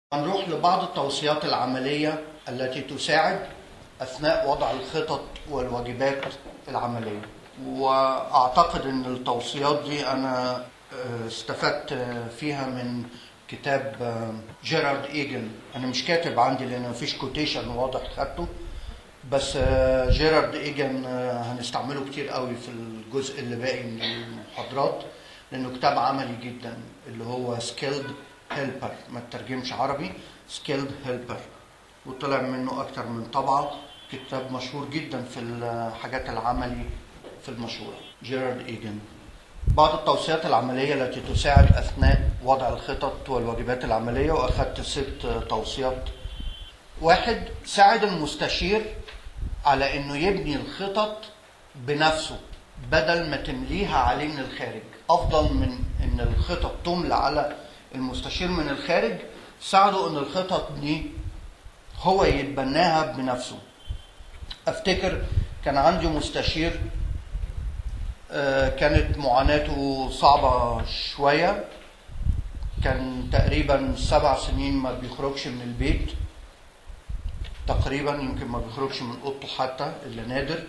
هنروح لبعض التوصيات العملية التي تساعد أثناء وضع الخطط والواجبات العملية وأعتقد أن التوصيات دي أنا آه، استفدت آه، فيها من كتاب آه، جيرارد إيجن أنا مش كاتب عندي لأن مفيش كوتيشن واضح خدته بس آه، جيرارد إيجن آه، هنستعمله كتير قوي في الجزء اللي باقي من المحاضرات لأنه كتاب عملي جدا اللي هو سكيلد هيلبر ما ترجمش عربي سكيلد هيلبر وطلع منه أكتر من طبعة كتاب مشهور جدا في الحاجات العملي في المشهورة جيرارد إيجن بعض التوصيات العملية التي تساعد أثناء وضع الخطط والواجبات العملية وأخذت ست توصيات واحد ساعد المستشير على انه يبني الخطط بنفسه بدل ما تمليها عليه من الخارج افضل من ان الخطط تملى على المستشير من الخارج ساعده ان الخطط دي هو يتبناها بنفسه افتكر كان عندي مستشير آه، كانت معاناته صعبة شوية كان تقريبا سبع سنين ما بيخرجش من البيت تقريبا يمكن ما بيخرجش من اوضته حتى الا نادر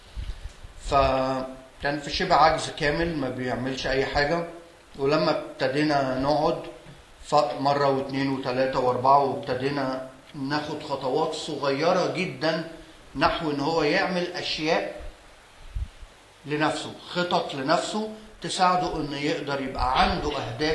فكان في شبه عجز كامل ما بيعملش اي حاجه ولما ابتدينا نقعد ف- مره واثنين وثلاثه واربعه وابتدينا ناخد خطوات صغيره جدا نحو ان هو يعمل اشياء لنفسه خطط لنفسه تساعده انه يقدر يبقى عنده اهداف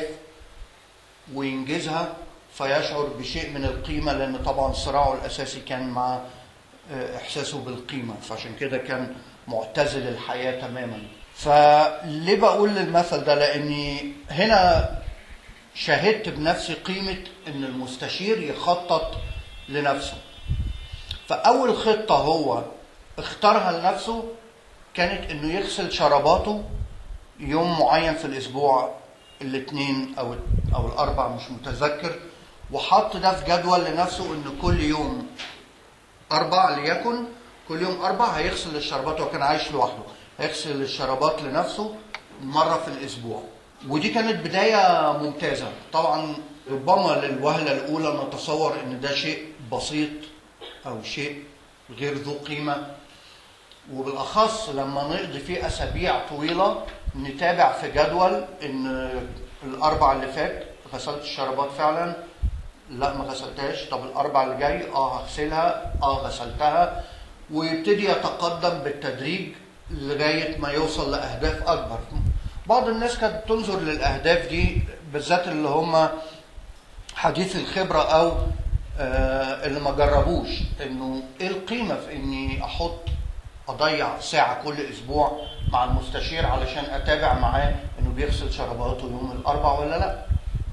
وينجزها فيشعر بشيء من القيمة لأن طبعا صراعه الأساسي كان مع آه، إحساسه بالقيمة فعشان كده كان معتزل الحياة تماما فليه بقول المثل ده لأني هنا شاهدت بنفسي قيمة إن المستشير يخطط لنفسه فأول خطة هو اختارها لنفسه كانت إنه يغسل شراباته يوم معين في الاسبوع الاثنين او او الاربع مش متذكر وحط ده في جدول لنفسه ان كل يوم اربع ليكن كل يوم اربع هيغسل الشربات هو كان عايش لوحده هيغسل الشربات لنفسه مره في الاسبوع ودي كانت بدايه ممتازه طبعا ربما للوهله الاولى نتصور ان ده شيء بسيط او شيء غير ذو قيمه وبالاخص لما نقضي فيه اسابيع طويله نتابع في جدول ان الاربع اللي فات غسلت الشربات فعلا لا ما غسلتهاش طب الاربع اللي جاي اه هغسلها اه غسلتها ويبتدي يتقدم بالتدريج لغايه ما يوصل لاهداف اكبر بعض الناس كانت تنظر للاهداف دي بالذات اللي هم حديث الخبره او آه، اللي ما جربوش انه ايه القيمه في اني احط اضيع ساعه كل اسبوع مع المستشير علشان اتابع معاه انه بيغسل شراباته يوم الاربع ولا لا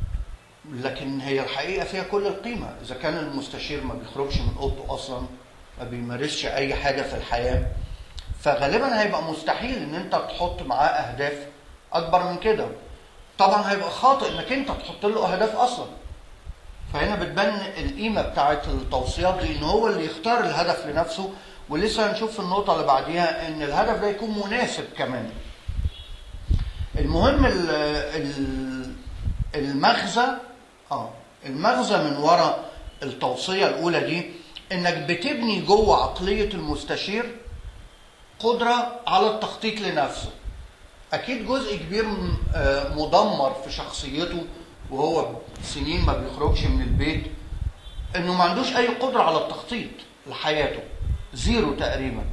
لكن هي الحقيقه فيها كل القيمه اذا كان المستشير ما بيخرجش من اوضته اصلا ما بيمارسش اي حاجه في الحياه فغالبا هيبقى مستحيل ان انت تحط معاه اهداف اكبر من كده طبعا هيبقى خاطئ انك انت تحط له اهداف اصلا فهنا بتبان القيمه بتاعت التوصيات دي ان هو اللي يختار الهدف لنفسه ولسه هنشوف في النقطه اللي بعديها ان الهدف ده يكون مناسب كمان المهم ال- ال- المغزى اه المغزى من وراء التوصيه الاولى دي انك بتبني جوه عقليه المستشير قدره على التخطيط لنفسه اكيد جزء كبير م- آه، مدمر في شخصيته وهو سنين ما بيخرجش من البيت انه ما عندوش اي قدره على التخطيط لحياته زيرو تقريبا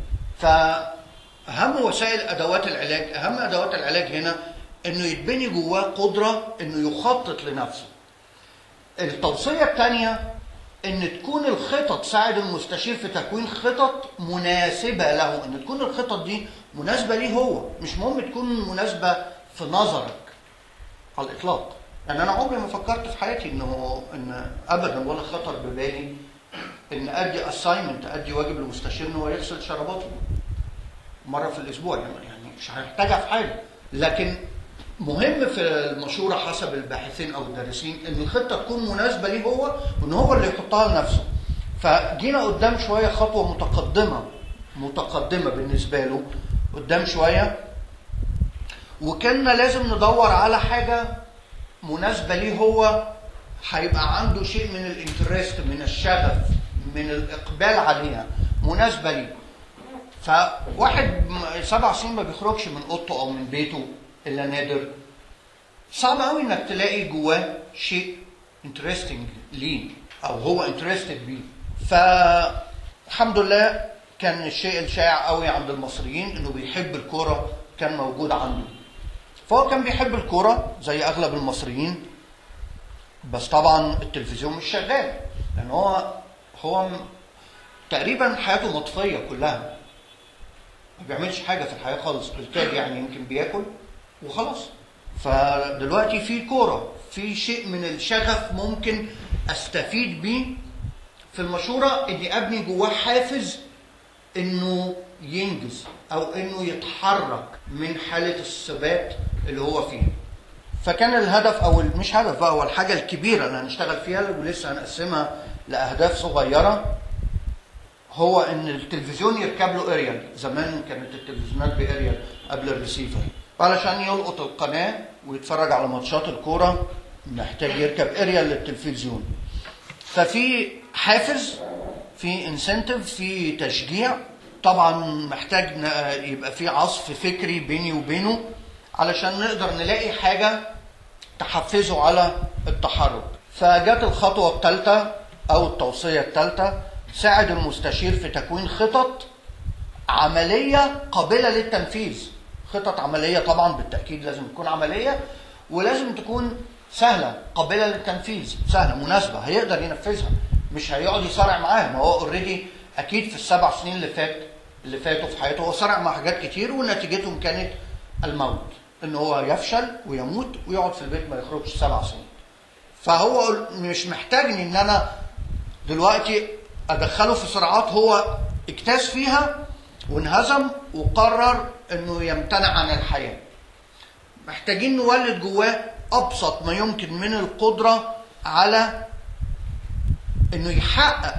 فاهم وسائل ادوات العلاج اهم ادوات العلاج هنا انه يتبني جواه قدره انه يخطط لنفسه التوصيه الثانيه ان تكون الخطط ساعد المستشير في تكوين خطط مناسبه له ان تكون الخطط دي مناسبه ليه هو مش مهم تكون مناسبه في نظرك على الاطلاق يعني انا عمري ما فكرت في حياتي انه ان ابدا ولا خطر ببالي ان ادي اساينمنت ادي واجب للمستشير ان هو يغسل شراباته مره في الاسبوع يعني يعني مش هيحتاجها في حاجه لكن مهم في المشوره حسب الباحثين او الدارسين ان الخطه تكون مناسبه ليه هو وان هو اللي يحطها لنفسه فجينا قدام شويه خطوه متقدمه متقدمه بالنسبه له قدام شويه وكنا لازم ندور على حاجه مناسبه ليه هو هيبقى عنده شيء من الانترست من الشغف من الاقبال عليها مناسبه ليه فواحد م- سبع سنين ما بيخرجش من اوضته او من بيته الا نادر صعب قوي انك تلاقي جواه شيء انترستنج ليه او هو انترستد بيه فالحمد لله كان الشيء الشائع قوي عند المصريين انه بيحب الكوره كان موجود عنده فهو كان بيحب الكوره زي اغلب المصريين بس طبعا التلفزيون مش شغال لان هو هو م- تقريبا حياته مطفيه كلها ما بيعملش حاجه في الحياه خالص بالتالي يعني يمكن بياكل وخلاص فدلوقتي في كوره في شيء من الشغف ممكن استفيد بيه في المشوره اني ابني جواه حافز انه ينجز او انه يتحرك من حاله الثبات اللي هو فيه فكان الهدف او ال- مش هدف بقى هو الحاجه الكبيره اللي هنشتغل فيها ولسه هنقسمها لاهداف صغيره هو ان التلفزيون يركب له اريال زمان كانت التلفزيونات باريال قبل الريسيفر علشان يلقط القناه ويتفرج على ماتشات الكوره محتاج يركب اريال للتلفزيون ففي حافز في انسنتيف في تشجيع طبعا محتاج ن- يبقى في عصف فكري بيني وبينه علشان نقدر نلاقي حاجه تحفزه على التحرك فجت الخطوه الثالثه او التوصيه الثالثه ساعد المستشير في تكوين خطط عمليه قابله للتنفيذ خطط عمليه طبعا بالتاكيد لازم تكون عمليه ولازم تكون سهله قابله للتنفيذ سهله مناسبه هيقدر ينفذها مش هيقعد يصارع معاها ما هو اوريدي اكيد في السبع سنين اللي فات اللي فاتوا في حياته هو صارع مع حاجات كتير ونتيجتهم كانت الموت ان هو يفشل ويموت ويقعد في البيت ما يخرجش سبع سنين فهو مش محتاجني ان انا دلوقتي ادخله في صراعات هو اجتاز فيها وانهزم وقرر انه يمتنع عن الحياه محتاجين نولد جواه ابسط ما يمكن من القدره على انه يحقق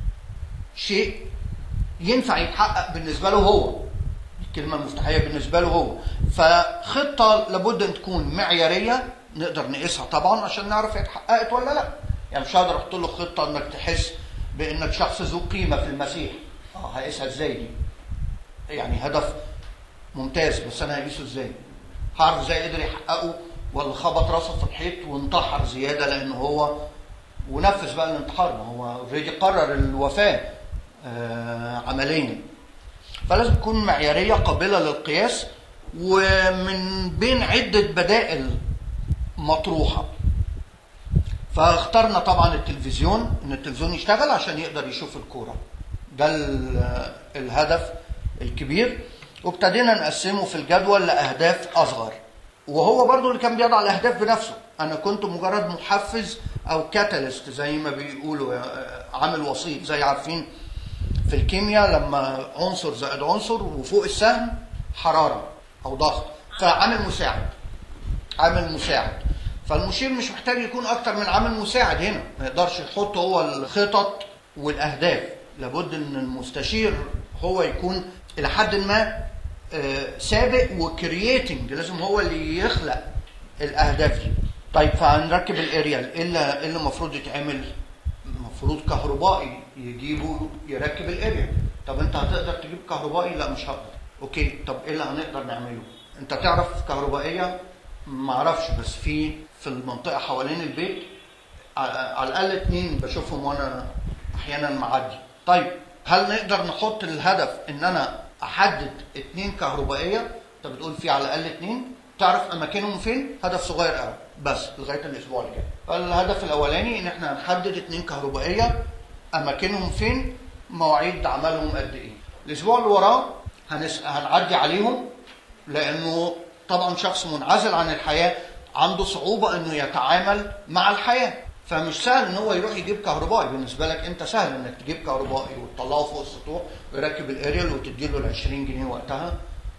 شيء ينفع يتحقق بالنسبه له هو الكلمه المفتاحيه بالنسبه له هو فخطه لابد ان تكون معياريه نقدر نقيسها طبعا عشان نعرف هي اتحققت ولا لا يعني مش هقدر احط له خطه انك تحس بانك شخص ذو قيمه في المسيح اه هقيسها ازاي دي يعني هدف ممتاز بس انا هقيسه ازاي هعرف ازاي قدر يحققه ولا خبط راسه في الحيط وانتحر زياده لان هو ونفذ بقى الانتحار ما هو اوريدي قرر الوفاه آه عمليا فلازم تكون معياريه قابله للقياس ومن بين عده بدائل مطروحه فاخترنا طبعا التلفزيون ان التلفزيون يشتغل عشان يقدر يشوف الكوره ده ال- الهدف الكبير وابتدينا نقسمه في الجدول لاهداف اصغر وهو برضو اللي كان بيضع الاهداف بنفسه انا كنت مجرد محفز او كاتاليست زي ما بيقولوا آه، عامل وسيط زي عارفين في الكيمياء لما عنصر زائد عنصر وفوق السهم حراره او ضغط فعامل مساعد عامل مساعد فالمشير مش محتاج يكون اكتر من عامل مساعد هنا ما يقدرش يحط هو الخطط والاهداف لابد ان المستشير هو يكون الى حد ما آه، سابق وكرييتنج لازم هو اللي يخلق الاهداف دي طيب فهنركب الاريال ايه اللي إيه اللي المفروض يتعمل المفروض كهربائي يجيبه يركب الاريال طب انت هتقدر تجيب كهربائي لا مش هقدر اوكي طب ايه اللي هنقدر نعمله انت تعرف كهربائيه ما اعرفش بس في في المنطقه حوالين البيت ع- على الاقل اتنين بشوفهم وانا احيانا معدي طيب هل نقدر نحط الهدف ان انا احدد اتنين كهربائيه انت بتقول في على الاقل اتنين تعرف اماكنهم فين هدف صغير قوي بس لغايه الاسبوع اللي جاي فالهدف الاولاني ان احنا هنحدد اتنين كهربائيه اماكنهم فين مواعيد عملهم قد ايه الاسبوع اللي وراه هنس... هنعدي عليهم لانه طبعا شخص منعزل عن الحياه عنده صعوبه انه يتعامل مع الحياه فمش سهل ان هو يروح يجيب كهربائي بالنسبه لك انت سهل انك تجيب كهربائي وتطلعه فوق السطوح ويركب الاريال وتديله ال 20 جنيه وقتها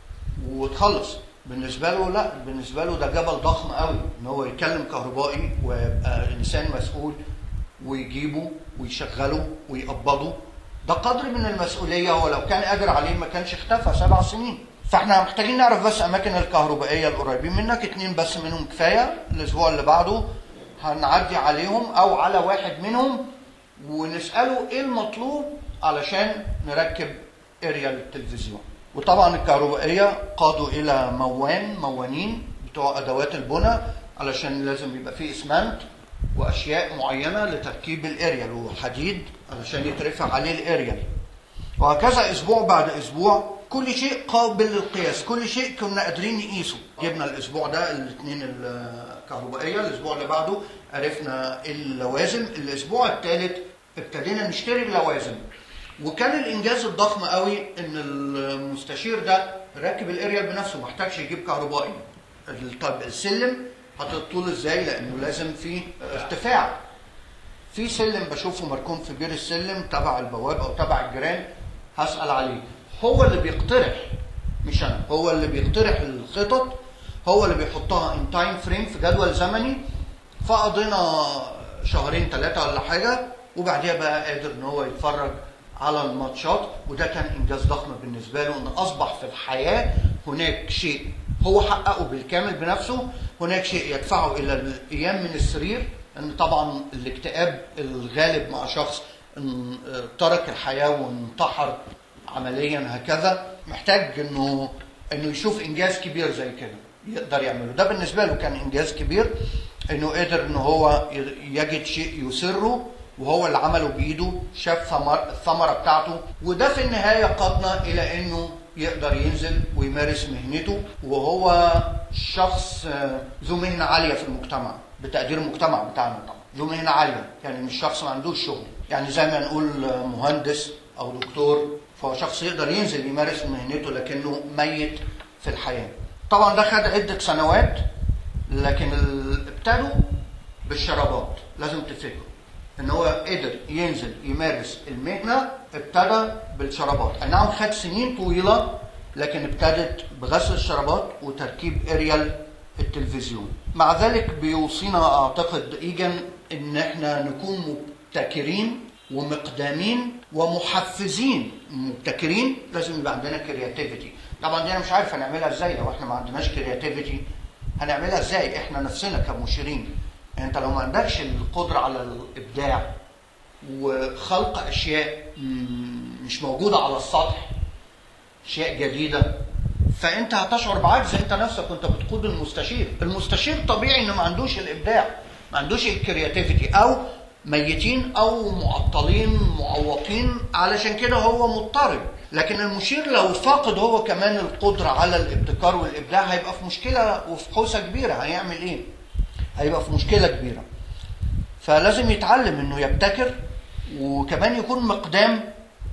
وتخلص بالنسبه له لا بالنسبه له ده جبل ضخم قوي ان هو يكلم كهربائي ويبقى انسان مسؤول ويجيبه ويشغله ويقبضه ده قدر من المسؤوليه هو لو كان قادر عليه ما كانش اختفى سبع سنين فاحنا محتاجين نعرف بس اماكن الكهربائيه القريبين منك اتنين بس منهم كفايه الاسبوع اللي بعده هنعدي عليهم او على واحد منهم ونساله ايه المطلوب علشان نركب اريال التلفزيون وطبعا الكهربائيه قادوا الى موان موانين بتوع ادوات البناء علشان لازم يبقى فيه اسمنت واشياء معينه لتركيب الاريال وحديد علشان يترفع عليه الاريال وهكذا اسبوع بعد اسبوع كل شيء قابل للقياس كل شيء كنا قادرين نقيسه جبنا الاسبوع ده الاثنين الكهربائيه الاسبوع اللي بعده عرفنا اللوازم الاسبوع الثالث ابتدينا نشتري اللوازم وكان الانجاز الضخم قوي ان المستشير ده راكب الاريال بنفسه ما احتاجش يجيب كهربائي طب السلم هتطول ازاي لانه لازم في ارتفاع في سلم بشوفه مركون في بير السلم تبع البواب او تبع الجيران هسال عليه هو اللي بيقترح مش انا هو اللي بيقترح الخطط هو اللي بيحطها ان تايم فريم في جدول زمني فقضينا شهرين ثلاثه ولا حاجه وبعديها بقى قادر ان هو يتفرج على الماتشات وده كان انجاز ضخم بالنسبه له ان اصبح في الحياه هناك شيء هو حققه بالكامل بنفسه هناك شيء يدفعه الى القيام من السرير ان طبعا الاكتئاب الغالب مع شخص ترك الحياه وانتحر عمليا هكذا محتاج انه انه يشوف انجاز كبير زي كده يقدر يعمله ده بالنسبه له كان انجاز كبير انه قدر ان هو يجد شيء يسره وهو اللي عمله بايده شاف ثمر الثمره بتاعته وده في النهايه قادنا الى انه يقدر ينزل ويمارس مهنته وهو شخص ذو مهنه عاليه في المجتمع بتقدير المجتمع بتاعنا طبعا ذو مهنه عاليه يعني مش شخص ما عندوش شغل يعني زي ما نقول مهندس او دكتور فهو شخص يقدر ينزل يمارس مهنته لكنه ميت في الحياه طبعا ده خد عده سنوات لكن ابتدوا بالشرابات لازم تفتكروا ان هو قدر ينزل يمارس المهنه ابتدى بالشرابات اي نعم خد سنين طويله لكن ابتدت بغسل الشرابات وتركيب اريال التلفزيون مع ذلك بيوصينا اعتقد ايجن ان احنا نكون مبتكرين ومقدامين ومحفزين مبتكرين لازم يبقى عندنا كرياتيفيتي طبعا دي انا مش عارف هنعملها ازاي لو احنا ما عندناش كرياتيفيتي هنعملها ازاي احنا نفسنا كمشيرين يعني انت لو ما عندكش القدره على الابداع وخلق اشياء مش موجوده على السطح اشياء جديده فانت هتشعر بعجز انت نفسك وانت بتقود المستشير المستشير طبيعي انه ما عندوش الابداع ما عندوش الكرياتيفيتي او ميتين او معطلين معوقين علشان كده هو مضطرب لكن المشير لو فاقد هو كمان القدره على الابتكار والابداع هيبقى في مشكله وفي حوسه كبيره هيعمل ايه هيبقى في مشكله كبيره فلازم يتعلم انه يبتكر وكمان يكون مقدام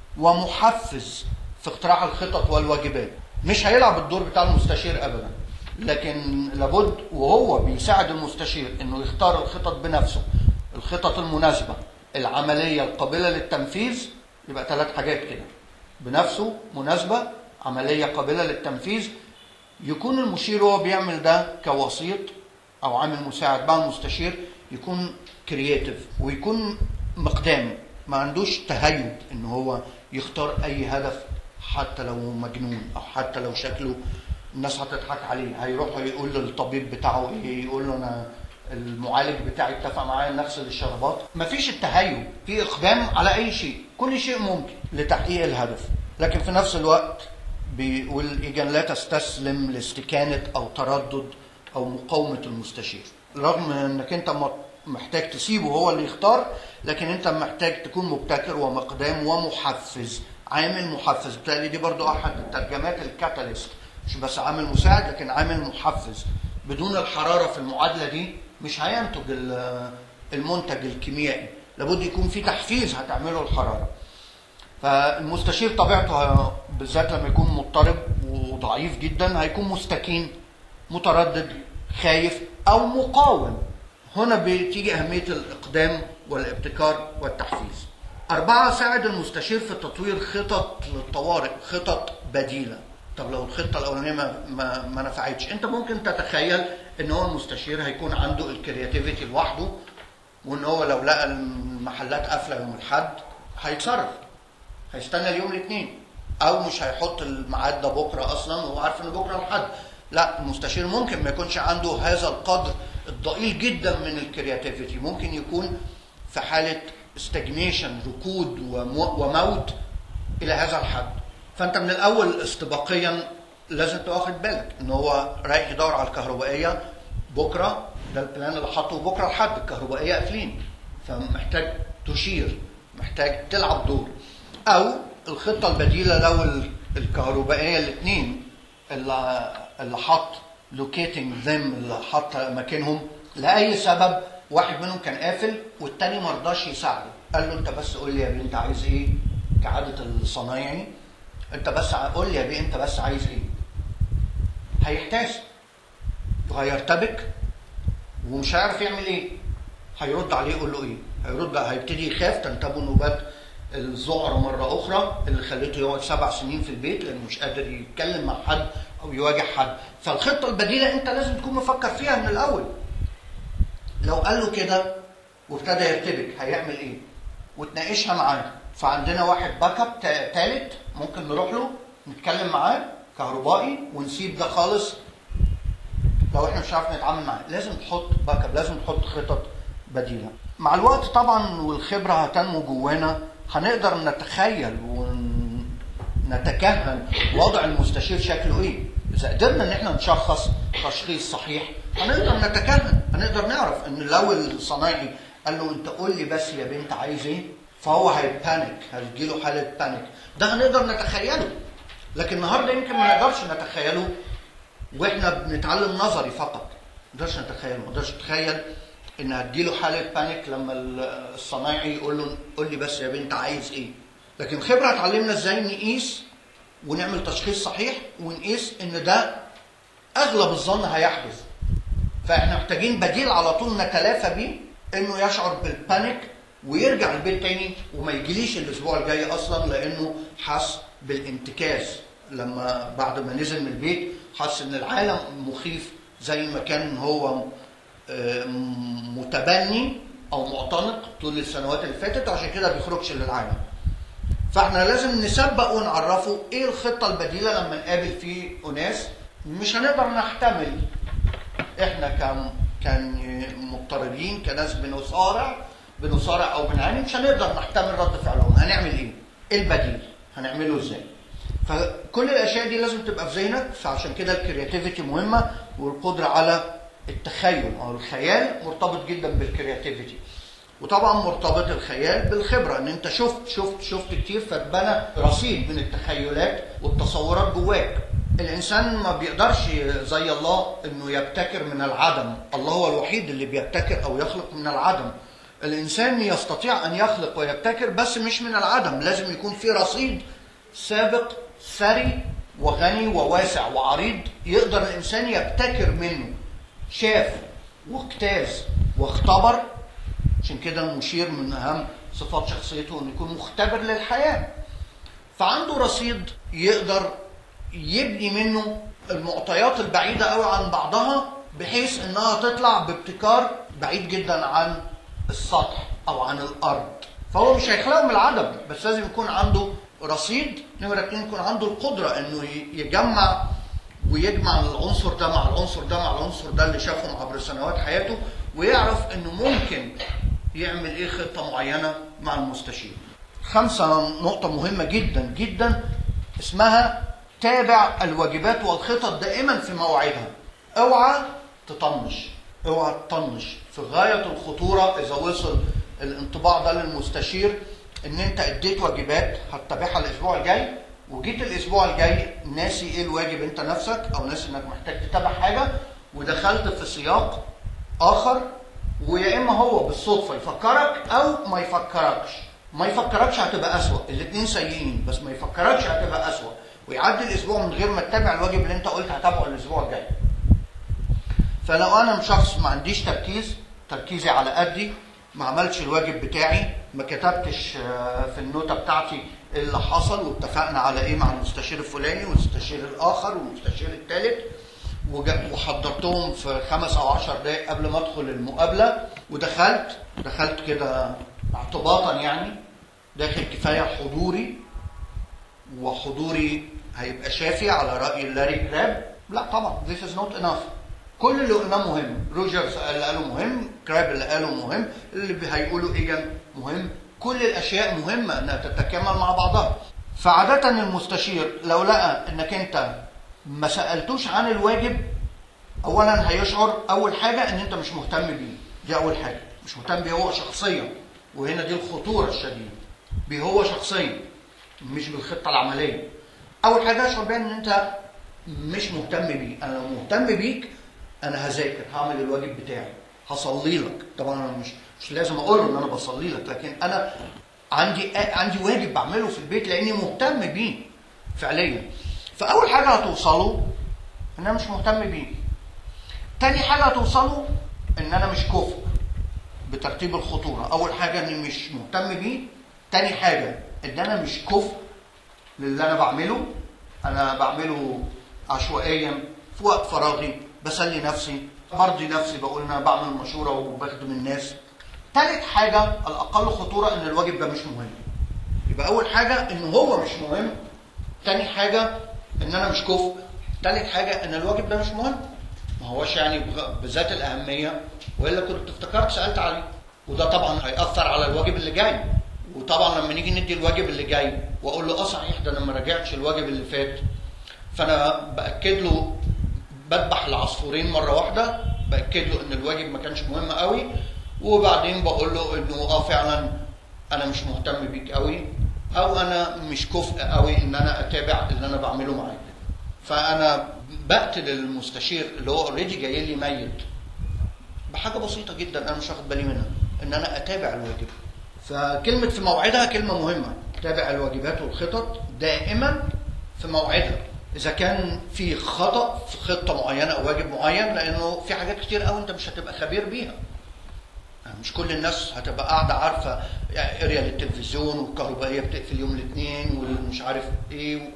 ومحفز في اقتراح الخطط والواجبات مش هيلعب الدور بتاع المستشير ابدا لكن لابد وهو بيساعد المستشير انه يختار الخطط بنفسه الخطط المناسبه العمليه القابله للتنفيذ يبقى ثلاث حاجات كده بنفسه مناسبه عمليه قابله للتنفيذ يكون المشير وهو بيعمل ده كوسيط او عامل مساعد مع المستشير يكون كرييتيف ويكون مقدام ما عندوش تهيب ان هو يختار اي هدف حتى لو مجنون او حتى لو شكله الناس هتضحك عليه هيروح يقول للطبيب بتاعه ايه يقول له انا المعالج بتاعي اتفق معايا نغسل الشرابات مفيش التهيب في اقدام على اي شيء كل شيء ممكن لتحقيق الهدف لكن في نفس الوقت بيقول ايجان لا تستسلم لاستكانه او تردد او مقاومه المستشير رغم انك انت محتاج تسيبه هو اللي يختار لكن انت محتاج تكون مبتكر ومقدام ومحفز عامل محفز بالتالي دي برضو احد الترجمات الكاتاليست مش بس عامل مساعد لكن عامل محفز بدون الحراره في المعادله دي مش هينتج المنتج الكيميائي لابد يكون في تحفيز هتعمله الحراره فالمستشير طبيعته بالذات لما يكون مضطرب وضعيف جدا هيكون مستكين متردد خايف او مقاوم هنا بتيجي اهميه الاقدام والابتكار والتحفيز أربعة ساعد المستشير في تطوير خطط للطوارئ خطط بديلة طب لو الخطة الأولانية ما, ما, ما نفعتش أنت ممكن تتخيل إن هو المستشير هيكون عنده الكرياتيفيتي لوحده وإن هو لو لقى المحلات قافلة يوم الأحد هيتصرف هيستنى اليوم الاثنين أو مش هيحط الميعاد ده بكرة أصلا وهو عارف إن بكرة الأحد لا المستشير ممكن ما يكونش عنده هذا القدر الضئيل جدا من الكرياتيفيتي ممكن يكون في حاله استجنيشن ركود ومو- وموت الى هذا الحد فانت من الاول استباقيا لازم تبقى واخد بالك ان هو رايح يدور على الكهربائيه بكره ده البلان اللي حاطه بكره لحد الكهربائيه قافلين فمحتاج تشير محتاج تلعب دور او الخطه البديله لو ال- الكهربائيه الاثنين اللي اللي حط لوكيتنج ذم اللي حط مكانهم لاي سبب واحد منهم كان قافل والتاني ما رضاش يساعده قال له انت بس قول لي يا بيه انت عايز ايه كعاده الصنايعي انت بس ع- قول لي يا بيه انت بس عايز ايه هيحتاس وهيرتبك ومش هيعرف يعمل ايه هيرد عليه يقول له ايه هيرد هيبتدي يخاف تنتابه نوبات الذعر مرة أخرى اللي خليته يقعد سبع سنين في البيت لأنه مش قادر يتكلم مع حد أو يواجه حد فالخطة البديلة أنت لازم تكون مفكر فيها من الأول لو قال له كده وابتدى يرتبك هيعمل ايه وتناقشها معاه فعندنا واحد باك اب تا- تالت ممكن نروح له نتكلم معاه كهربائي ونسيب ده خالص لو احنا مش عارف نتعامل معاه لازم تحط باك اب لازم تحط خطط بديله مع الوقت طبعا والخبره هتنمو جوانا هنقدر نتخيل ونتكهن وضع المستشير شكله ايه اذا قدرنا ان احنا نشخص تشخيص صحيح هنقدر نتكهن هنقدر نعرف ان لو الصنايعي قال له انت قول لي بس يا بنت عايز ايه فهو هيبانك هيجيله حاله بانيك ده هنقدر نتخيله لكن النهارده يمكن ما نقدرش نتخيله واحنا بنتعلم نظري فقط ما نقدرش نتخيل ما نقدرش نتخيل ان هتجيله حاله بانيك لما ال- الصنايعي يقول له قول لي بس يا بنت عايز ايه لكن الخبره هتعلمنا ازاي نقيس ونعمل تشخيص صحيح ونقيس ان ده اغلب الظن هيحدث فاحنا محتاجين بديل على طول نتلافى بيه انه يشعر بالبانيك ويرجع البيت تاني وما يجيليش الاسبوع الجاي اصلا لانه حس بالانتكاس لما بعد ما نزل من البيت حس ان العالم مخيف زي ما كان هو آه، متبني او معتنق طول السنوات اللي فاتت عشان كده بيخرجش للعالم فاحنا لازم نسبق ونعرفه ايه الخطه البديله لما نقابل فيه اناس مش هنقدر نحتمل احنا كم كان مضطربين كناس بنصارع بنصارع او بنعاني مش هنقدر نحتمل رد فعلهم هنعمل ايه؟ ايه البديل؟ هنعمله ازاي؟ فكل الاشياء دي لازم تبقى في ذهنك فعشان كده الكرياتيفيتي مهمه والقدره على التخيل او الخيال مرتبط جدا بالكرياتيفيتي وطبعا مرتبط الخيال بالخبره ان انت شفت شفت شفت كتير فاتبنى رصيد من التخيلات والتصورات جواك الانسان ما بيقدرش زي الله انه يبتكر من العدم الله هو الوحيد اللي بيبتكر او يخلق من العدم الانسان يستطيع ان يخلق ويبتكر بس مش من العدم لازم يكون في رصيد سابق ثري وغني وواسع وعريض يقدر الانسان يبتكر منه شاف واجتاز واختبر عشان كده المشير من اهم صفات شخصيته انه يكون مختبر للحياه فعنده رصيد يقدر يبني منه المعطيات البعيده قوي عن بعضها بحيث انها تطلع بابتكار بعيد جدا عن السطح او عن الارض فهو مش هيخلقه من العدم بس لازم يكون عنده رصيد نمرة اتنين يكون عنده القدرة انه ي- يجمع ويجمع العنصر ده مع العنصر ده مع العنصر ده اللي شافهم عبر سنوات حياته ويعرف انه ممكن يعمل ايه خطة معينة مع المستشير خمسة نقطة مهمة جدا جدا اسمها تابع الواجبات والخطط دائما في مواعيدها اوعى تطنش اوعى تطنش في غاية الخطورة اذا وصل الانطباع ده للمستشير ان انت اديت واجبات هتتابعها الاسبوع الجاي وجيت الاسبوع الجاي ناسي ايه الواجب انت نفسك او ناسي انك محتاج تتابع حاجه ودخلت في سياق اخر ويا اما هو بالصدفه يفكرك او ما يفكركش ما يفكركش هتبقى اسوأ الاثنين سيئين بس ما يفكركش هتبقى اسوأ ويعدي الاسبوع من غير ما تتابع الواجب اللي انت قلت هتابعه الاسبوع الجاي فلو انا شخص ما عنديش تركيز تركيزي على قدي ما عملتش الواجب بتاعي ما كتبتش آه، في النوتة بتاعتي إيه اللي حصل واتفقنا على ايه مع المستشير الفلاني والمستشير الاخر والمستشير الثالث وجا- وحضرتهم في خمس او عشر دقايق قبل ما ادخل المقابله ودخلت دخلت كده اعتباطا يعني داخل كفايه حضوري وحضوري هيبقى شافي على راي لاري كراب لا طبعا this is not enough كل اللي قلناه مهم روجرز اللي قاله مهم كراب اللي قاله مهم اللي هيقوله ايجن مهم كل الاشياء مهمه انها تتكامل مع بعضها فعاده المستشير لو لقى انك انت ما سالتوش عن الواجب اولا هيشعر اول حاجه ان انت مش مهتم بيه دي اول حاجه مش مهتم بيه هو شخصيا وهنا دي الخطوره الشديده بيه هو شخصيا مش بالخطه العمليه اول حاجه اشعر بيها ان انت مش مهتم بيه انا لو مهتم بيك انا هذاكر هعمل الواجب بتاعي هصلي لك طبعا انا مش مش لازم اقول له ان انا بصلي لك لكن انا عندي عندي واجب بعمله في البيت لاني مهتم بيه فعليا فاول حاجه هتوصلوا ان انا مش مهتم بيه تاني حاجه هتوصلوا ان انا مش كفء بترتيب الخطوره اول حاجه اني مش مهتم بيه تاني حاجه ان انا مش كفء للي انا بعمله انا بعمله عشوائيا في وقت فراغي بسلي نفسي برضي نفسي بقول ان انا بعمل مشوره وبخدم الناس تالت حاجه الاقل خطوره ان الواجب ده مش مهم يبقى اول حاجه ان هو مش مهم تاني حاجه ان انا مش كفء تالت حاجه ان الواجب ده مش مهم ما هوش يعني بذات الاهميه والا كنت افتكرت سالت عليه وده طبعا هياثر على الواجب اللي جاي وطبعا لما نيجي ندي الواجب اللي جاي واقول له اه صحيح ده انا ما راجعتش الواجب اللي فات فانا باكد له بذبح العصفورين مره واحده باكد له ان الواجب ما كانش مهم قوي وبعدين بقول له انه اه فعلا انا مش مهتم بيك قوي او انا مش كفء قوي ان انا اتابع اللي انا بعمله معاك فانا بقتل المستشير اللي هو اوريدي جاي لي ميت بحاجه بسيطه جدا انا مش واخد بالي منها ان انا اتابع الواجب فكلمه في موعدها كلمه مهمه تابع الواجبات والخطط دائما في موعدها اذا كان في خطا في خطه معينه او واجب معين لانه في حاجات كتير قوي انت مش هتبقى خبير بيها مش كل الناس هتبقى قاعده عارفه يعني اريا للتلفزيون والكهربائيه بتقفل يوم الاثنين والمش عارف ايه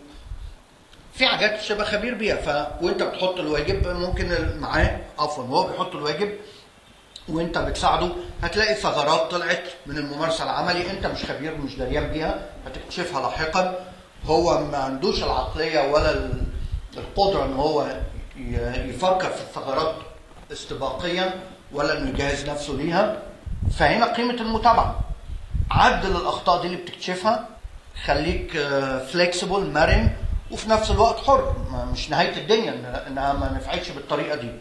في حاجات مش هتبقى خبير بيها ف وانت بتحط الواجب ممكن معاه عفوا هو بيحط الواجب وانت بتساعده هتلاقي ثغرات طلعت من الممارسه العملي انت مش خبير مش دريان بيها هتكتشفها لاحقا هو ما عندوش العقليه ولا القدره ان هو يفكر في الثغرات استباقيا ولا انه يجهز نفسه ليها فهنا قيمه المتابعه عدل الاخطاء دي اللي بتكتشفها خليك فليكسيبل مرن وفي نفس الوقت حر مش نهايه الدنيا انها ما نفعتش بالطريقه دي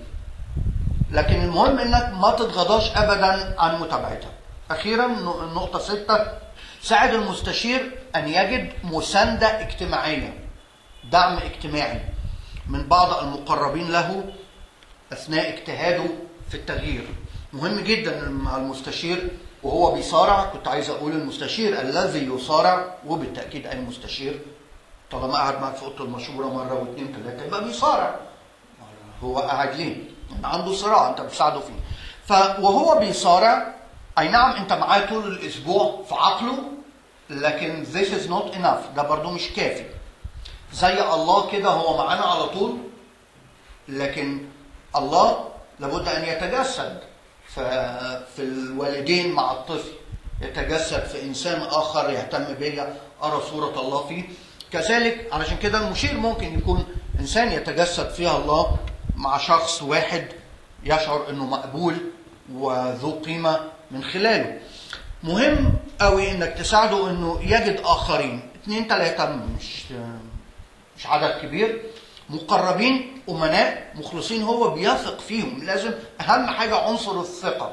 لكن المهم انك ما تتغاضاش ابدا عن متابعتها اخيرا النقطه سته ساعد المستشير ان يجد مسانده اجتماعيه دعم اجتماعي من بعض المقربين له اثناء اجتهاده في التغيير مهم جدا مع المستشير وهو بيصارع كنت عايز اقول المستشير الذي يصارع وبالتاكيد اي مستشير طالما قاعد معاك في اوضه المشوره مره واثنين ثلاثه يبقى بيصارع هو قاعد ليه؟ عنده صراع انت بتساعده فيه ف وهو بيصارع اي نعم انت معاه طول الاسبوع في عقله لكن this is not enough ده برضو مش كافي زي الله كده هو معانا على طول لكن الله لابد ان يتجسد في الوالدين مع الطفل يتجسد في انسان اخر يهتم بيا ارى صوره الله فيه كذلك علشان كده المشير ممكن يكون انسان يتجسد فيها الله مع شخص واحد يشعر انه مقبول وذو قيمه من خلاله مهم قوي انك تساعده انه يجد اخرين اثنين ثلاثه مش مش عدد كبير مقربين امناء مخلصين هو بيثق فيهم لازم اهم حاجه عنصر الثقه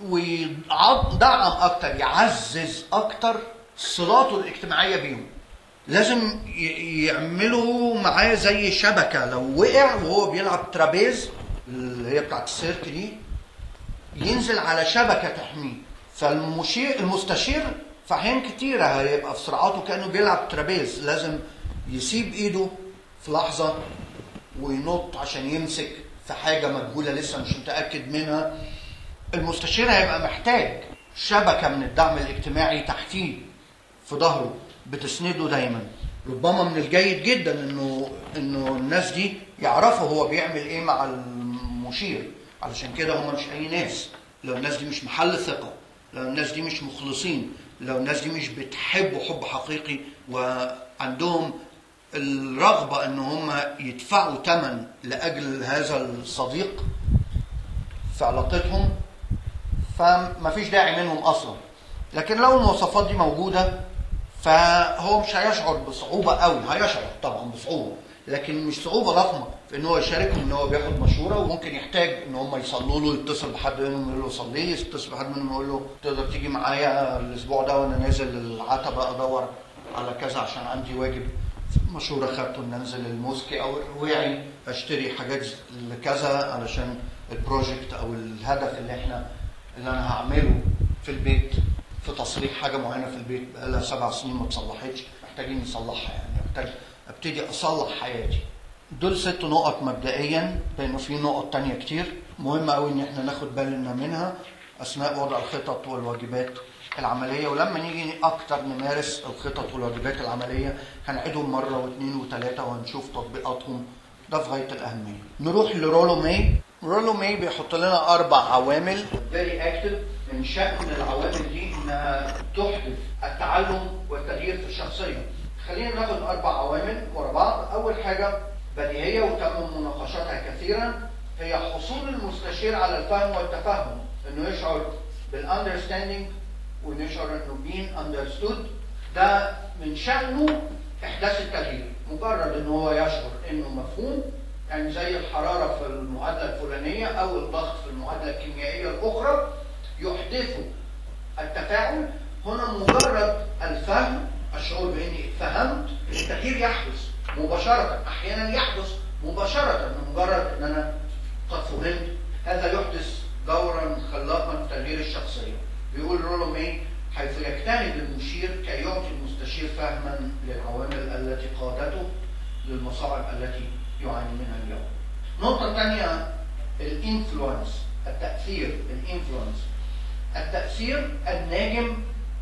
ويدعم اكتر يعزز اكتر صلاته الاجتماعيه بيهم لازم يعملوا معاه زي شبكه لو وقع وهو بيلعب ترابيز اللي هي بتاعت السيرك دي ينزل على شبكه تحميه فالمشير المستشير في احيان كتيره هيبقى في صراعاته كانه بيلعب ترابيز لازم يسيب ايده في لحظه وينط عشان يمسك في حاجه مجهوله لسه مش متاكد منها المستشير هيبقى محتاج شبكه من الدعم الاجتماعي تحتيه في ظهره بتسنده دايما ربما من الجيد جدا انه انه الناس دي يعرفوا هو بيعمل ايه مع المشير علشان كده هم مش اي ناس لو الناس دي مش محل ثقه لو الناس دي مش مخلصين لو الناس دي مش بتحبوا حب حقيقي وعندهم الرغبة ان هم يدفعوا ثمن لاجل هذا الصديق في علاقتهم فما فيش داعي منهم اصلا لكن لو المواصفات دي موجوده فهو مش هيشعر بصعوبه قوي هيشعر طبعا بصعوبه لكن مش صعوبه ضخمه في ان هو يشاركهم ان هو بياخد مشوره وممكن يحتاج ان هم يصلوا له يتصل بحد منهم يقول له صلي لي يتصل بحد منهم يقول له تقدر تيجي معايا الاسبوع ده وانا نازل العتبه ادور على كذا عشان عندي واجب مشوره خدته ان انزل الموسكي او الرواعي اشتري حاجات لكذا علشان البروجكت او الهدف اللي احنا اللي انا هعمله في البيت في تصليح حاجه معينه في البيت بقالها سبع سنين ما اتصلحتش محتاجين نصلحها يعني محتاج ابتدي اصلح حياتي دول ست نقط مبدئيا لانه في نقط تانية كتير مهم قوي ان احنا ناخد بالنا منها اثناء وضع الخطط والواجبات العمليه ولما نيجي اكتر نمارس الخطط والواجبات العمليه هنعيدهم مره واثنين وثلاثه وهنشوف تطبيقاتهم ده في غايه الاهميه. نروح لرولو ماي رولو ماي بيحط لنا اربع عوامل فيري اكتف من شأن العوامل دي انها تحدث التعلم والتغيير في الشخصيه. خلينا ناخد اربع عوامل ورا بعض، اول حاجه بديهيه وتم مناقشتها كثيرا هي حصول المستشير على الفهم والتفهم انه يشعر بالاندرستاندينج وانه يشعر انه being understood ده من شأنه احداث التغيير مجرد ان هو يشعر انه مفهوم يعني زي الحراره في المعادله الفلانيه او الضغط في المعادله الكيميائيه الاخرى يحدثه التفاعل هنا مجرد الفهم الشعور باني فهمت التغيير يحدث مباشره احيانا يحدث مباشره بمجرد ان انا قد فهمت هذا يحدث دورا خلاقا في تغيير الشخصيه بيقول رولو مي حيث يجتهد المشير كي يعطي المستشير فهما للعوامل التي قادته للمصاعب التي يعاني منها اليوم. النقطة الثانية الانفلونس التأثير الانفلونس التأثير الناجم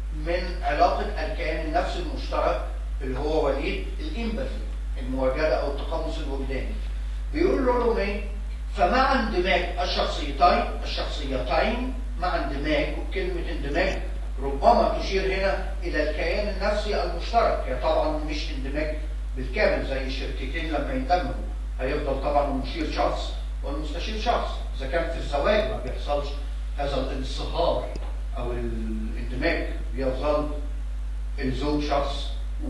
من علاقة الكيان النفسي المشترك اللي هو وليد الامباثي المواجهة أو التقمص الوجداني. بيقول رولو مي فمع اندماج الشخصيتين الشخصيتين مع اندماج وكلمة اندماج ربما تشير هنا إلى الكيان النفسي المشترك هي طبعا مش اندماج بالكامل زي شركتين لما يندمجوا هيفضل طبعا المشير شخص والمستشير شخص إذا كان في الزواج ما بيحصلش هذا الانصهار أو الاندماج بيظل الزوج شخص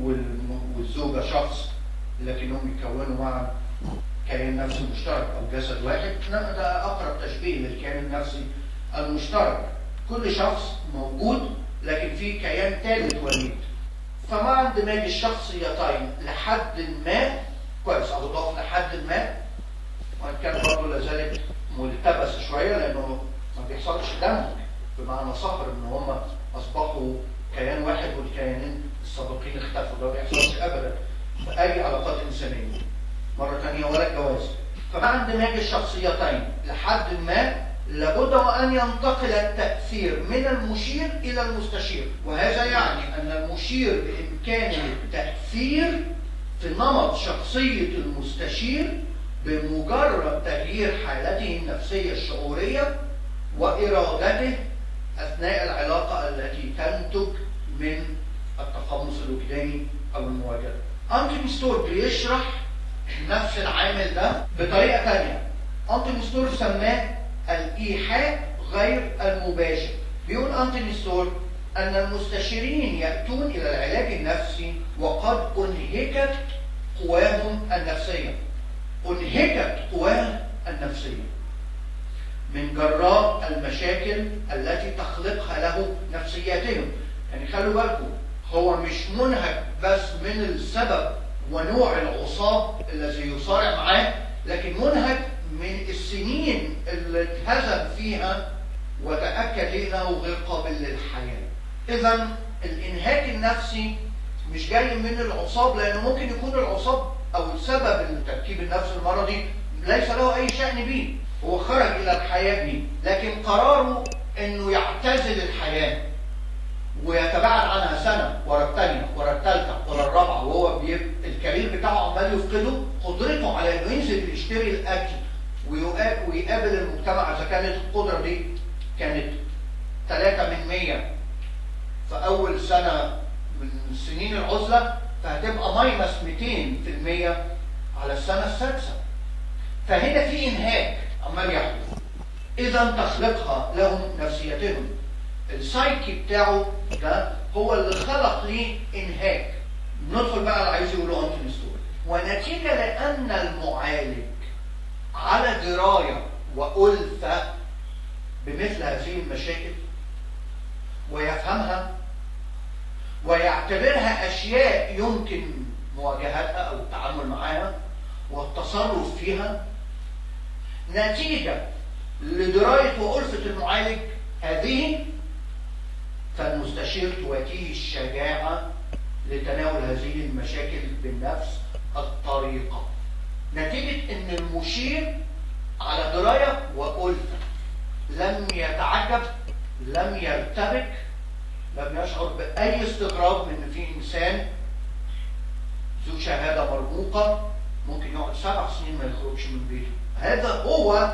والزوجة شخص لكنهم يكونوا معا كيان نفسي مشترك او جسد واحد ده اقرب تشبيه للكيان النفسي المشترك كل شخص موجود لكن في كيان ثالث وليد فمع اندماج الشخصيتين لحد ما كويس او ضاف لحد ما وان كان برضه لا زالت ملتبس شويه لانه ما بيحصلش دمج بمعنى صهر ان هم اصبحوا كيان واحد والكيانين السابقين اختفوا ده ما بيحصلش ابدا في اي علاقات انسانيه مرة ثانية ولا الجواز فمع اندماج الشخصيتين لحد ما لابد وأن ينتقل التأثير من المشير إلى المستشير وهذا يعني أن المشير بإمكانه التأثير في نمط شخصية المستشير بمجرد تغيير حالته النفسية الشعورية وإرادته أثناء العلاقة التي تنتج من التقمص الوجداني أو المواجهة. أنتوني ستور بيشرح نفس العامل ده بطريقه ثانيه انتوني ستور سماه الايحاء غير المباشر بيقول انتوني ستور ان المستشيرين ياتون الى العلاج النفسي وقد انهكت قواهم النفسيه انهكت قواهم النفسيه من جراء المشاكل التي تخلقها له نفسياتهم يعني خلوا بالكم هو مش منهك بس من السبب ونوع العصاب الذي يصارع معاه لكن منهك من السنين اللي اتهزم فيها وتأكد انه غير قابل للحياة. إذا الإنهاك النفسي مش جاي من العصاب لأنه ممكن يكون العصاب أو سبب التركيب النفسي المرضي ليس له أي شأن به، هو خرج إلى الحياة به، لكن قراره إنه يعتزل الحياة ويتباعد عنها سنه ورا الثانيه ورا الثالثه ورا الرابعه وهو بيب... الكارير بتاعه عمال يفقده قدرته على انه ينزل يشتري الاكل ويقابل المجتمع اذا كانت القدره دي كانت 3 من 100 في اول سنه من سنين العزله فهتبقى ماينس 200% على السنه السادسه فهنا في انهاك عمال يحدث اذا تخلقها لهم نفسيتهم السايكي بتاعه ده هو اللي خلق لي انهاك ندخل بقى اللي عايز يقوله انتوني ستور ونتيجه لان المعالج على درايه والفه بمثل هذه المشاكل ويفهمها ويعتبرها اشياء يمكن مواجهتها او التعامل معها والتصرف فيها نتيجه لدرايه والفه المعالج هذه فالمستشير تواتيه الشجاعه لتناول هذه المشاكل بنفس الطريقه نتيجه ان المشير على درايه والفه لم يتعجب لم يرتبك لم يشعر باي استغراب من ان في انسان ذو شهاده مرموقه ممكن يقعد سبع سنين ما يخرجش من بيته هذا هو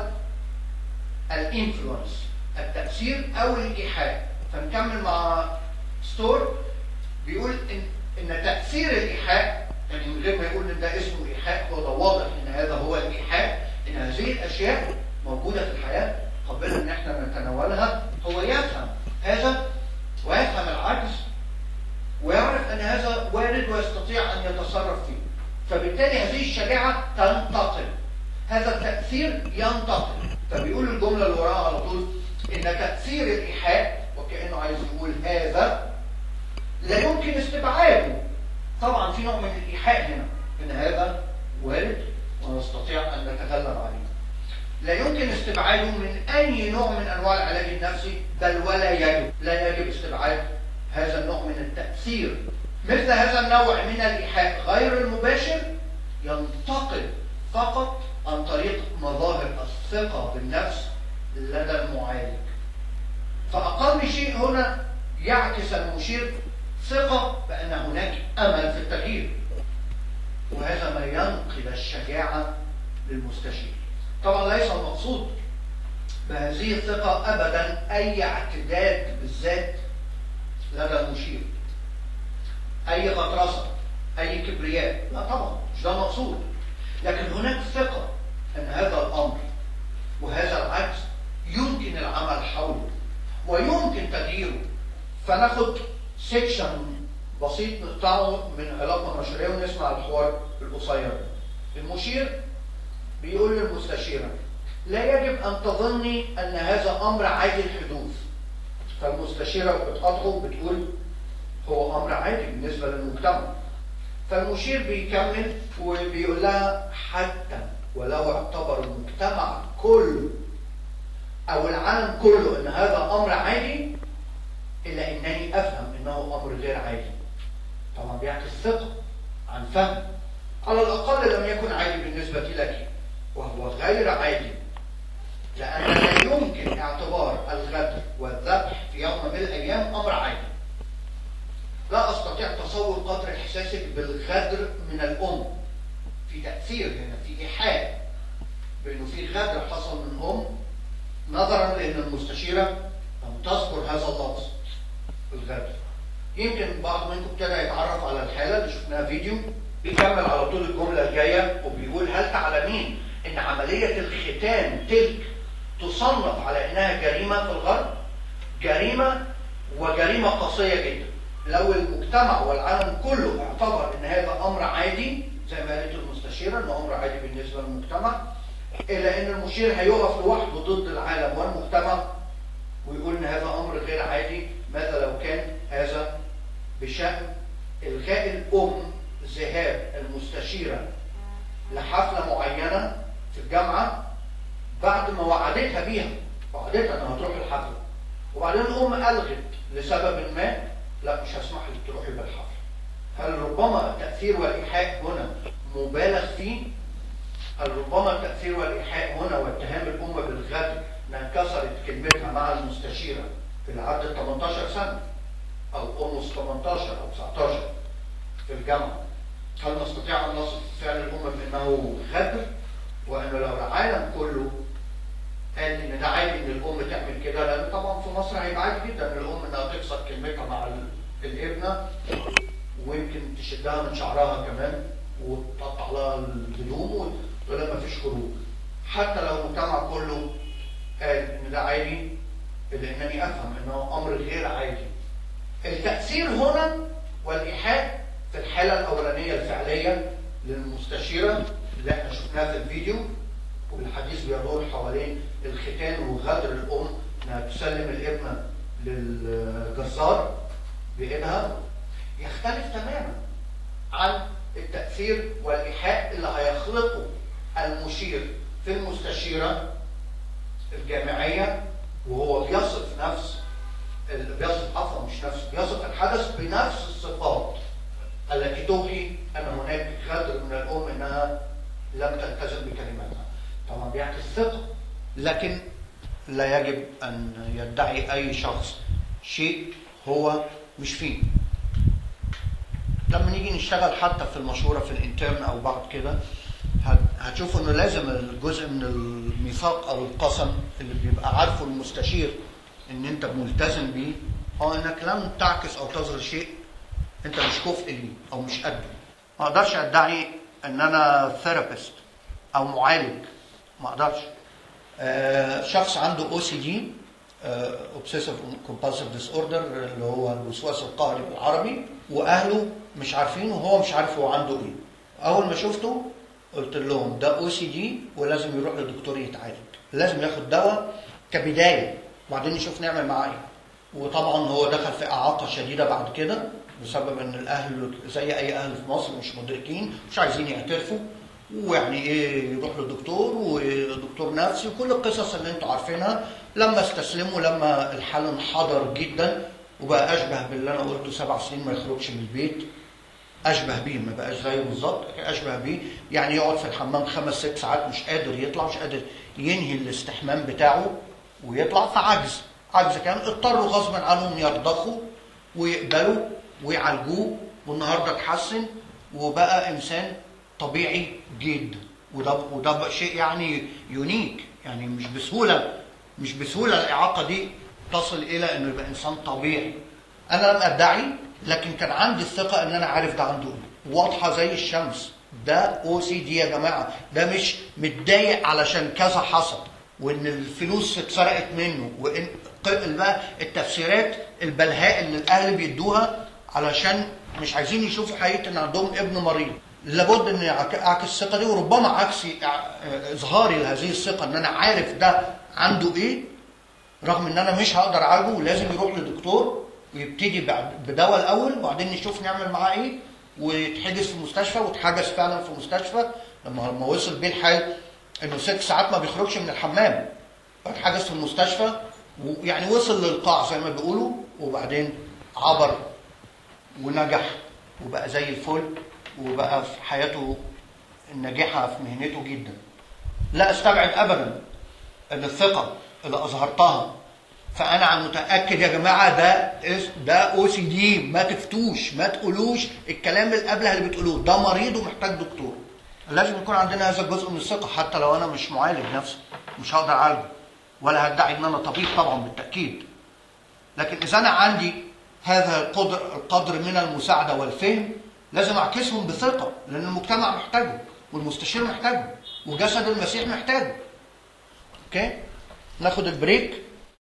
الانفلونس التاثير او الايحاء فنكمل مع ستور بيقول ان ان تاثير الايحاء يعني من غير ما يقول ان ده اسمه ايحاء هو ده واضح ان هذا هو الايحاء ان هذه الاشياء موجوده في الحياه قبل ان احنا نتناولها هو يفهم هذا ويفهم العجز ويعرف ان هذا وارد ويستطيع ان يتصرف فيه فبالتالي هذه الشجاعه تنتقل هذا التاثير ينتقل فبيقول الجمله اللي وراها على طول ان تاثير الايحاء وكانه عايز يقول هذا لا يمكن استبعاده طبعا في نوع من الايحاء هنا ان هذا وارد ونستطيع ان نتغلب عليه لا يمكن استبعاده من اي نوع من انواع العلاج النفسي بل ولا يجب لا يجب استبعاد هذا النوع من التاثير مثل هذا النوع من الايحاء غير المباشر ينتقل فقط عن طريق مظاهر الثقه بالنفس لدى المعالج فاقل شيء هنا يعكس المشير ثقه بان هناك امل في التغيير وهذا ما ينقل الشجاعه للمستشير طبعا ليس المقصود بهذه الثقة أبدا أي اعتداد بالذات لدى المشير أي غطرسة أي كبرياء لا طبعا مش ده المقصود لكن هناك ثقة أن هذا الأمر وهذا العجز يمكن العمل حوله ويمكن تغييره فناخد سيكشن بسيط نقطعه من علاقة نشرية ونسمع الحوار القصير المشير بيقول للمستشيرة لا يجب أن تظني أن هذا أمر عادي الحدوث فالمستشيرة بتقاطعه بتقول هو أمر عادي بالنسبة للمجتمع فالمشير بيكمل وبيقول لها حتى ولو اعتبر المجتمع كله أو العالم كله أن هذا أمر عادي إلا أنني أفهم أنه أمر غير عادي طبعا بيعكس ثقة عن فهم على الأقل لم يكن عادي بالنسبة لك وهو غير عادي لأن لا يمكن اعتبار الغدر والذبح في يوم من الأيام أمر عادي لا أستطيع تصور قدر إحساسك بالغدر من الأم في تأثير هنا في إيحاء بأنه في غدر حصل من أم نظرا لأن المستشيرة لم تذكر هذا اللفظ الغدر يمكن بعض منكم ابتدى يتعرف على الحالة اللي شفناها فيديو بيكمل على طول الجملة الجاية وبيقول هل تعلمين ان عملية الختان تلك تصنف على انها جريمة في الغرب جريمة وجريمة قاسية جدا لو المجتمع والعالم كله اعتبر ان هذا امر عادي زي ما قالت المستشيرة انه امر عادي بالنسبة للمجتمع الا ان المشير هيقف لوحده ضد العالم والمجتمع ويقول ان هذا امر غير عادي ماذا لو كان هذا بشأن الغاء الام ذهاب المستشيرة لحفلة معينة في الجامعة بعد ما وعدتها بيها وعدتها انها تروح الحفلة وبعدين الام الغت لسبب ما لا مش هسمح لك تروحي بالحفلة هل ربما التأثير والإيحاء هنا مبالغ فيه هل ربما التأثير والإيحاء هنا واتهام الأم بالغدر انها كسرت كلمتها مع المستشيرة في العدد 18 سنة أو أونس 18 أو 19 في الجامعة هل نستطيع أن نصف فعل الأمة بأنه غدر وأنه لو العالم كله قال إن ده عادي إن الأم تعمل كده لأن طبعا في مصر هيبقى عادي جدا إن الأم إنها تكسر كلمتها مع ال- الابنة ويمكن تشدها من شعرها كمان وتقطع لها الهدوم وتقول لها مفيش خروج حتى لو المجتمع كله قال ان ده عادي الا انني افهم انه امر غير عادي التاثير هنا والايحاء في الحاله الاولانيه الفعليه للمستشيره اللي احنا شفناها في الفيديو والحديث بيدور حوالين الختان وغدر الام انها تسلم الابنه للجزار بايدها يختلف تماما عن التاثير والايحاء اللي هيخلقه المشير في المستشيره الجامعيه وهو بيصف نفس ال- بيصف عفوا مش نفس بيصف الحدث بنفس الصفات التي توحي ان هناك غدر من الام انها لم تلتزم بكلماتها طبعا بيعكس ثقه لكن لا يجب ان يدعي اي شخص شيء هو مش فيه لما نيجي نشتغل حتى في المشوره في الانترن او بعد كده هت- هتشوفوا انه لازم الجزء من الميثاق او القسم اللي بيبقى عارفه المستشير ان انت ملتزم بيه هو انك لم تعكس او تظهر شيء انت مش كفء ليه او مش قده ما اقدرش ادعي ان انا ثيرابيست او معالج ما اقدرش آه، شخص عنده او سي دي اوبسيسيف كومبالسيف ديس اوردر اللي هو الوسواس القهري بالعربي واهله مش عارفين وهو مش عارف هو عنده ايه اول ما شفته قلت لهم ده او سي دي ولازم يروح لدكتور يتعالج لازم ياخد دواء كبدايه وبعدين نشوف نعمل معاه ايه وطبعا هو دخل في اعاقه شديده بعد كده بسبب ان الاهل زي اي اهل في مصر مش مدركين مش عايزين يعترفوا ويعني ايه يروح لدكتور ودكتور نفسي وكل القصص اللي انتوا عارفينها لما استسلموا لما الحال انحدر جدا وبقى اشبه باللي انا قلته سبع سنين ما يخرجش من البيت اشبه بيه ما بقاش زيه بالظبط اشبه بيه يعني يقعد في الحمام خمس ست ساعات مش قادر يطلع مش قادر ينهي الاستحمام بتاعه ويطلع فعجز عجز كان اضطروا غصبا عنهم يرضخوا ويقبلوا ويعالجوه والنهارده اتحسن وبقى انسان طبيعي جدا وده وده بقى شيء يعني يونيك يعني مش بسهوله مش بسهوله الاعاقه دي تصل الى انه يبقى انسان طبيعي انا لم ادعي لكن كان عندي الثقه ان انا عارف ده عنده ايه واضحه زي الشمس ده او سي دي يا جماعه ده مش متضايق علشان كذا حصل وان الفلوس اتسرقت منه وان ق- بقى التفسيرات البلهاء اللي الاهل بيدوها علشان مش عايزين يشوفوا حقيقه ان عندهم ابن مريض لابد ان أعك- اعكس الثقه دي وربما عكسي إع- اظهاري لهذه الثقه ان انا عارف ده عنده ايه رغم ان انا مش هقدر اعالجه لازم يروح لدكتور ويبتدي بعد- بدواء الاول وبعدين نشوف نعمل معاه ايه ويتحجز في مستشفى واتحجز فعلا في مستشفى لما لما وصل بيه الحال انه ست ساعات ما بيخرجش من الحمام اتحجز في المستشفى ويعني وصل للقاع زي ما بيقولوا وبعدين عبر ونجح وبقى زي الفل وبقى في حياته الناجحه في مهنته جدا لا استبعد ابدا ان الثقه اللي اظهرتها فانا متاكد يا جماعه ده اس- ده او سي دي ما تفتوش ما تقولوش الكلام الابله اللي بتقولوه ده مريض ومحتاج دكتور لازم يكون عندنا هذا الجزء من الثقه حتى لو انا مش معالج نفسي مش هقدر اعالجه ولا هدعي ان انا طبيب طبعا بالتاكيد لكن اذا انا عندي هذا القدر القدر من المساعده والفهم لازم اعكسهم بثقه لان المجتمع محتاجه والمستشير محتاجه وجسد المسيح محتاجه اوكي ناخد البريك